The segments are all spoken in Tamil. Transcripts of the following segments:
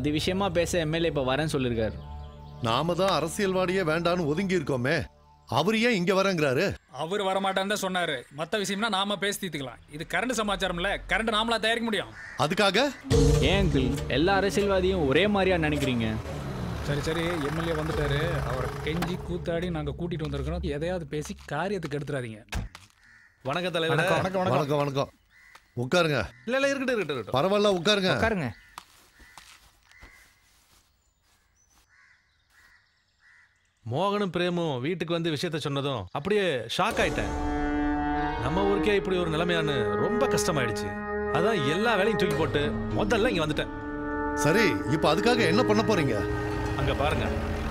இது விஷயமா பேச எம்எல்ஏ இப்போ வரேன்னு சொல்லியிருக்காரு நாம தான் அரசியல்வாதியே வேண்டான்னு ஒதுங்கி இருக்கோமே அவர் ஏன் இங்க வரங்கிறாரு அவர் வரமாட்டான்னு தான் சொன்னாரு மத்த விஷயம்னா நாம பேசி தீர்த்துக்கலாம் இது கரண்ட் சமாச்சாரம்ல கரண்ட் நாமளா தயாரிக்க முடியும் அதுக்காக ஏன் அங்கிள் எல்லா அரசியல்வாதியும் ஒரே மாதிரியா நினைக்கிறீங்க சரி சரி எம்எல்ஏ வந்துட்டாரு அவரை கெஞ்சி கூத்தாடி நாங்க கூட்டிட்டு வந்திருக்கிறோம் எதையாவது பேசி காரியத்துக்கு எடுத்துறாதீங்க வணக்கம் தலைவர் வணக்கம் வணக்கம் வணக்கம் வணக்கம் உட்காருங்க இல்ல இல்ல இருக்கட்டும் இருக்கட்டும் இருக்கட்டும் பரவாயில்ல உட்காருங்க உட்காருங்க மோகனும் பிரேமும் வீட்டுக்கு வந்து விஷயத்த சொன்னதும் அப்படியே ஷாக் ஆயிட்டேன் நம்ம ஊருக்கே இப்படி ஒரு நிலைமையான்னு ரொம்ப கஷ்டமாயிடுச்சு அதான் எல்லா வேலையும் தூக்கி போட்டு முதல்ல இங்க வந்துட்டேன் சரி இப்ப அதுக்காக என்ன பண்ண போறீங்க அங்க பாருங்க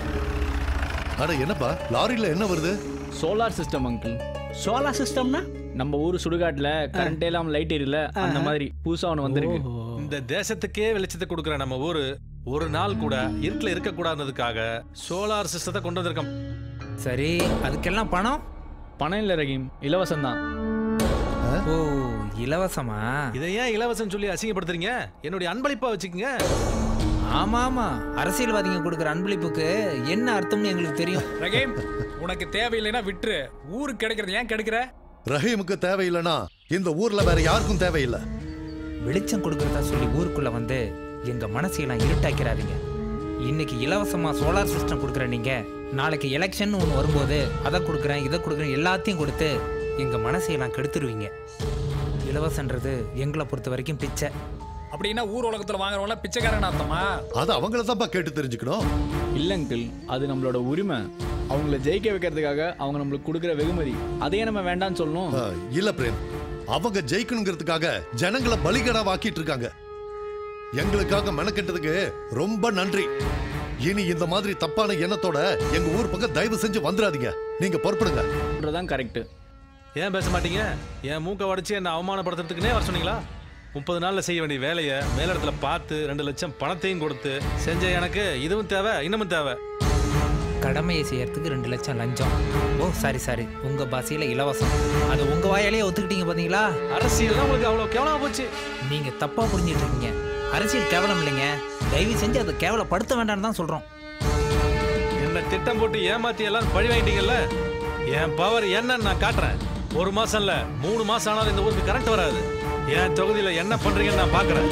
அட என்னப்பா லாரியில என்ன வருது சோலார் சிஸ்டம் அங்கிள் சோலார் சிஸ்டம்னா நம்ம ஊர் சுடுகாட்டுல கரண்ட் எல்லாம் லைட் எரியல அந்த மாதிரி புதுசா ஒன்று வந்திருக்கு இந்த தேசத்துக்கே வெளிச்சத்தை கொடுக்குற நம்ம ஊரு ஒரு நாள் கூட இருட்டில் இருக்கக்கூடாதுன்றதுக்காக சோலார் சிஸ்டத்தை கொண்டு வந்திருக்கோம் சரி அதுக்கெல்லாம் பணம் பணம் இல்லை ரஹீம் இலவசம் தான் ஓ இலவசமா இதை ஏன் இலவசம் சொல்லி அசிங்கப்படுத்துறீங்க என்னுடைய அன்பளிப்பா வச்சுக்கோங்க ஆமா ஆமா அரசியல்வாதிங்க கொடுக்குற அன்பளிப்புக்கு என்ன அர்த்தம்னு எங்களுக்கு தெரியும் ரகேம் உனக்கு தேவையில்லைன்னா விட்டுரு ஊருக்கு கிடைக்கிறது ஏன் கெடுக்கிற ரஹீமுக்கு தேவையில்லைனா இந்த ஊர்ல வேற யாருக்கும் தேவையில்லை வெளிச்சம் கொடுக்கறதா சொல்லி ஊருக்குள்ள வந்து எங்க மனசையெல்லாம் இருட்டாக்கிறாதீங்க இன்னைக்கு இலவசமா சோலார் சிஸ்டம் கொடுக்குற நீங்க நாளைக்கு எலெக்ஷன் ஒன்று வரும்போது அதை கொடுக்குறேன் இதை கொடுக்குறேன் எல்லாத்தையும் கொடுத்து எங்க மனசையெல்லாம் கெடுத்துருவீங்க இலவசன்றது எங்களை பொறுத்த வரைக்கும் பிச்சை அப்படின்னா ஊர் உலகத்துல வாங்குறவங்கள பிச்சைக்காரன் அர்த்தமா அது அவங்கள தான்ப்பா கேட்டு தெரிஞ்சுக்கணும் இல்லை அங்கிள் அது நம்மளோட உரிமை அவங்கள ஜெயிக்க வைக்கிறதுக்காக அவங்க நம்மளுக்கு கொடுக்குற வெகுமதி அதையே நம்ம வேண்டாம்னு சொல்லணும் ஆ, இல்ல பிரேம் அவங்க ஜெயிக்கணுங்கிறதுக்காக ஜனங்களை பலிகடா வாக்கிட்டு இருக்காங்க எங்களுக்காக மெனக்கெட்டதுக்கு ரொம்ப நன்றி இனி இந்த மாதிரி தப்பான எண்ணத்தோட எங்க ஊர் பக்கம் தயவு செஞ்சு வந்துடாதீங்க நீங்க பொறுப்படுங்க தான் கரெக்ட் ஏன் பேச மாட்டீங்க என் மூக்க உடைச்சு என்ன அவமானப்படுத்துறதுக்குனே வர சொன்னீங்களா முப்பது நாள்ல செய்ய வேண்டிய வேலையை மேலிடத்துல பார்த்து ரெண்டு லட்சம் பணத்தையும் கொடுத்து செஞ்ச எனக்கு இதுவும் தேவை இன்னமும் தேவை கடமையை செய்யறதுக்கு ரெண்டு லட்சம் லஞ்சம் ஓ சாரி சாரி உங்க பாசையில இலவசம் அது உங்க வாயாலேயே ஒத்துக்கிட்டீங்க பாத்தீங்களா அரசியல் உங்களுக்கு அவ்வளவு கேவலமா போச்சு நீங்க தப்பா புரிஞ்சிட்டு இருக்கீங்க அரசியல் கேவலம் இல்லைங்க தயவு செஞ்சு அதை கேவலப்படுத்த வேண்டாம்னு தான் சொல்றோம் என்ன திட்டம் போட்டு ஏமாத்தி எல்லாம் பழி வாங்கிட்டீங்கல்ல என் பவர் என்னன்னு நான் காட்டுறேன் ஒரு மாசம் இல்ல மூணு மாசம் ஆனாலும் இந்த ஊருக்கு கரண்ட் வராது என் தொகுதியில என்ன பண்றீங்கன்னு நான் பாக்குறேன்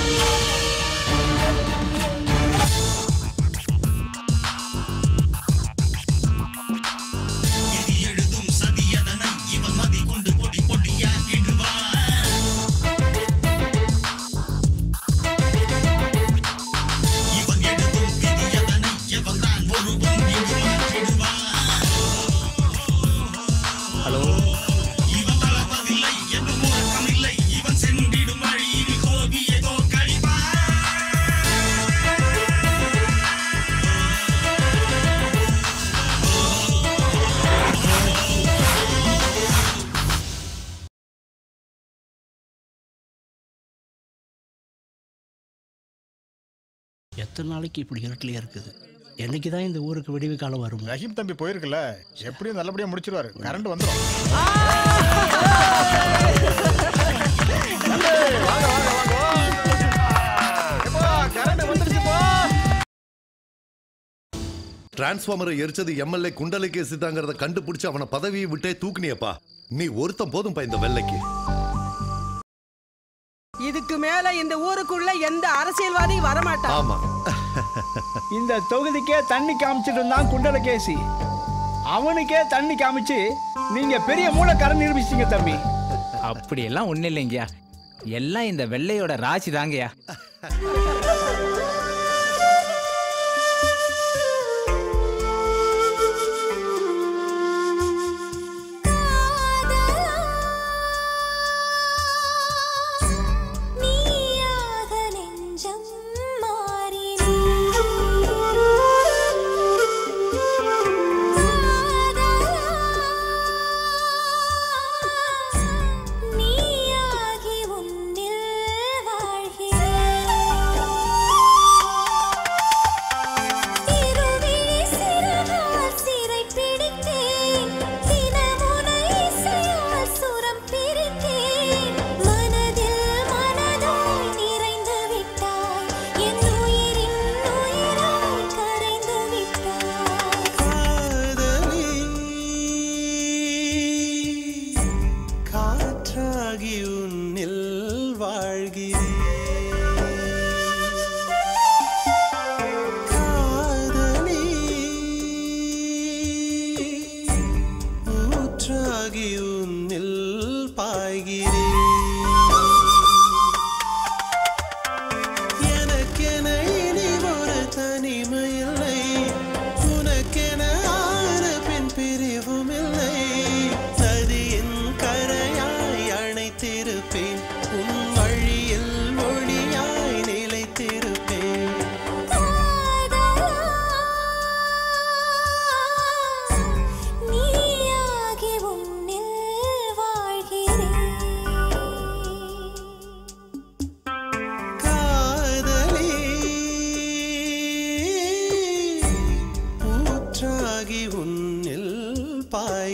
ஹலோ எத்தனை நாளைக்கு இப்படி இருட்டிலே இருக்குது என்னைக்கு தான் இந்த ஊருக்கு விடிவு காலம் வரும் ரஹீம் தம்பி போயிருக்குல்ல எப்படியும் நல்லபடியா முடிச்சிருவாரு கரண்ட் வந்துடும் டிரான்ஸ்பார்மரை எரிச்சது எம்எல்ஏ குண்டலை கேசிதாங்கிறத கண்டுபிடிச்சு அவனை பதவியை விட்டே தூக்குனியப்பா நீ ஒருத்தன் போதும்பா இந்த வெள்ளைக்கு இதுக்கு மேல இந்த ஊருக்குள்ள எந்த அரசியல்வாதி வரமாட்டான் ஆமா இந்த தொகுதிக்கே தண்ணி காமிச்சிட்டு இருந்தான் குண்டலகேசி அவனுக்கே தண்ணி காமிச்சு நீங்க பெரிய மூலக்காரன் நிரூபிச்சிங்க தம்பி அப்படியெல்லாம் ஒன்றும் இல்லைங்கய்யா எல்லாம் இந்த வெள்ளையோட ராசி தாங்கய்யா நீயாக நெஞ்சம் நீயாகி உன்னில் வாழ்கிறேன்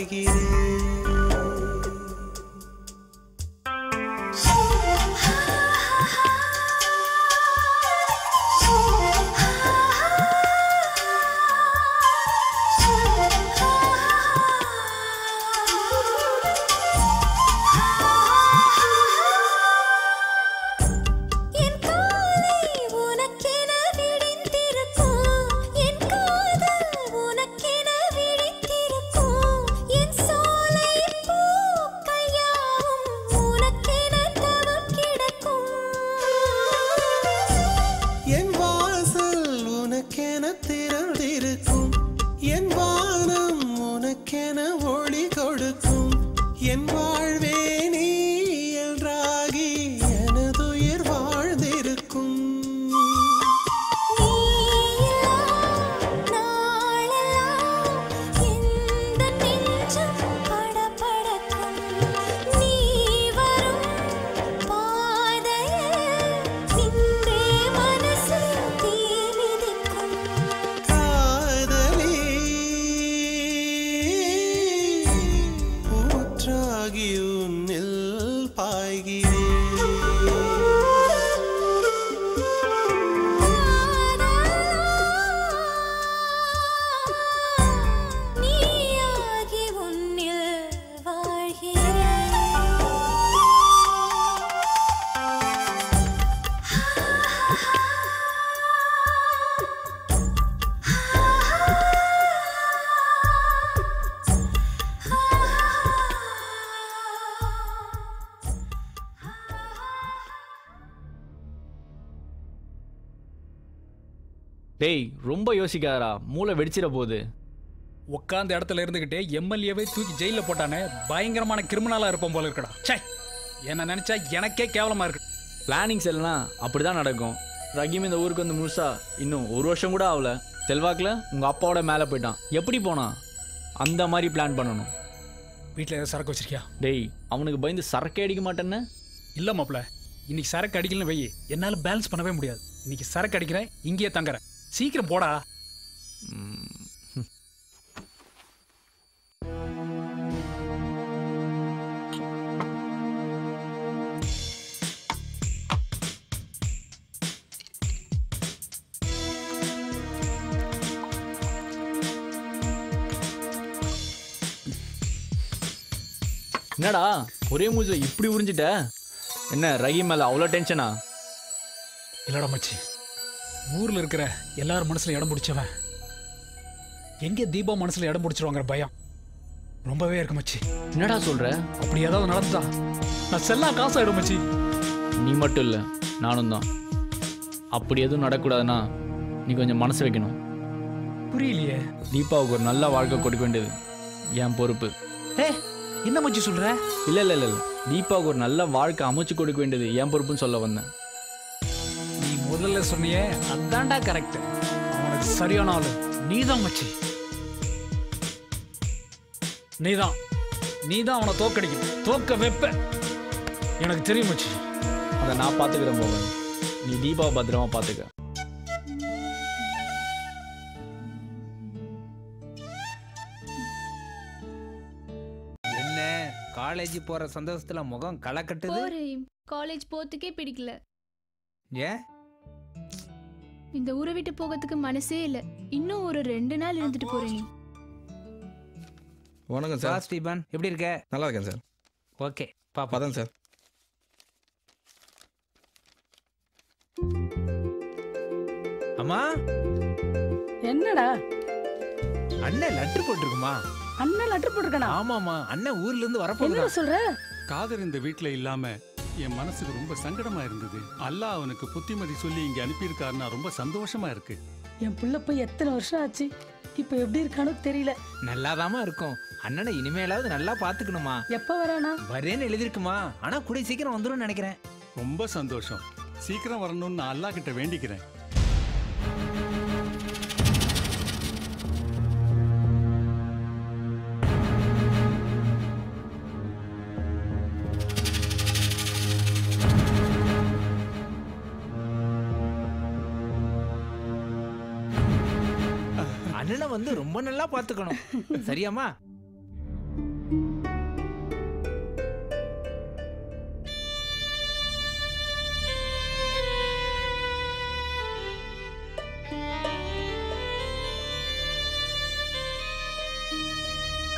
என் காலை உனக்கென விடிந்திருக்கும் என் காதல் உனக்கென விழித்திருக்கும் என் சோலை பூக்கள் யாவும் உனக்கென தவம் கிடக்கும் என் வாசல் உனக்கென திறந்திருக்கும் என் வானம் உனக்கென ஒளி கொடுக்கும் என் வாழ்வே நீ என்றாகி எனதுயிர் வாழ்ந்திருக்கும் நாளெல்லாம் எந்த நெஞ்சம் படபடக்கும் நீ வரும் பாதையில் நின்றே மனசு தீ மிதிக்கும் காதலி ஊற்றாகி உன்னில் பாய்கிறேன் நீயாகி உன்னில் வாழ்கிறேன் டேய் ரொம்ப யோசிக்காதடா மூளை வெடிச்சிட போகுது உட்காந்த இடத்துல இருந்துகிட்டே எம்எல்ஏவை தூக்கி ஜெயில போட்டானே பயங்கரமான கிரிமினலா இருப்போம் போல இருக்கடா ச்சே என்ன நினைச்சா எனக்கே கேவலமா இருக்கு பிளானிங்ஸ் எல்லாம் அப்படி தான் நடக்கும் ரஹீம் இந்த ஊருக்கு வந்து முழுசா இன்னும் ஒரு வருஷம் கூட ஆகல செல்வாக்கில் உங்கள் அப்பாவோட மேலே போயிட்டான் எப்படி போனான் அந்த மாதிரி பிளான் பண்ணணும் வீட்டில் ஏதாவது சரக்கு வச்சிருக்கியா டேய் அவனுக்கு பயந்து சரக்கே அடிக்க மாட்டேன்னு இல்ல மாப்ள இன்னைக்கு சரக்கு அடிக்கலன்னு வை என்னால பேலன்ஸ் பண்ணவே முடியாது இன்னைக்கு சரக்கு அடிக்கிறேன் இங்கேயே தங்குறேன் சீக்கிரம் போடா என்னடா ஒரே மூஞ்சில் இப்படி உறிஞ்சிட்ட என்ன ரஹீம் மேலே அவ்வளோ டென்ஷனா இல்லடா மச்சி ஊர்ல இருக்கிற எல்லாரும் மனசுல இடம் பிடிச்சவன் எங்க தீபா மனசுல இடம் பிடிச்சிருவாங்கிற பயம் ரொம்பவே இருக்கு மச்சி என்னடா சொல்ற அப்படி ஏதாவது நடந்தா நான் செல்லா காசு ஆயிடும் மச்சி நீ மட்டும் இல்லை நானும் தான் அப்படி எதுவும் நடக்கூடாதுன்னா நீ கொஞ்சம் மனசு வைக்கணும் புரியலையே தீபாவுக்கு ஒரு நல்ல வாழ்க்கை கொடுக்க வேண்டியது என் பொறுப்பு ஏ என்ன மச்சி சொல்ற இல்லை இல்லை இல்லை இல்லை தீபாவுக்கு ஒரு நல்ல வாழ்க்கை அமைச்சு கொடுக்க வேண்டியது என் பொறுப்புன்னு சொல்ல வந்தேன் நீ முதல்ல சொன்னியே அதான்டா கரெக்ட் அவனுக்கு சரியான ஆளு நீதான் மச்சி நீதான் நீதான் அவனை தோக்கடிக்கணும் தோக்க வைப்ப எனக்கு தெரியும் மச்சி அதை நான் பார்த்துக்கிறேன் போவன் நீ தீபாவை பத்திரமா பார்த்துக்க என்ன காலேஜ் போற சந்தோஷத்துல முகம் களை கட்டுது போறேன் காலேஜ் போறதுக்கே பிடிக்கல ஏன் இந்த ஊரை விட்டு போகிறதுக்கு மனசே இல்ல இன்னும் ஒரு ரெண்டு நாள் இருந்துட்டு போறேன் நீ வணக்கம் வா சார் ஸ்டீபன் எப்படி இருக்க நல்லா இருக்கேன் சார் ஓகே பாப்பா பதம் சார் அம்மா என்னடா அண்ணன் லெட்டர் போட்டிருக்குமா அண்ணன் லெட்டர் போட்டிருக்கனா ஆமாமா அண்ணன் ஊர்ல இருந்து என்ன வரப்போகுது சொல்ற காதர் இந்த வீட்ல இல்லாம என் மனசுக்கு ரொம்ப சங்கடமா இருந்தது அல்லாஹ் அவனுக்கு புத்திமதி சொல்லி இங்க அனுப்பியிருக்காருன்னா ரொம்ப சந்தோஷமா இருக்கு என் புள்ள போய் எத்தனை வருஷம் ஆச்சு இப்போ எப்படி இருக்கானோ தெரியல நல்லாதாம்மா இருக்கும் அண்ணனை இனிமேலாவது நல்லா பாத்துக்கணுமா எப்ப வரானா வரேன்னு எழுதிருக்குமா ஆனா கூடிய சீக்கிரம் வந்துரும் நினைக்கிறேன் ரொம்ப சந்தோஷம் சீக்கிரம் வரணும்னு நான் அல்லாஹ் கிட்ட வேண்டிக்கிறேன் அண்ணனை வந்து ரொம்ப நல்லா பாத்துக்கணும் சரியாம்மா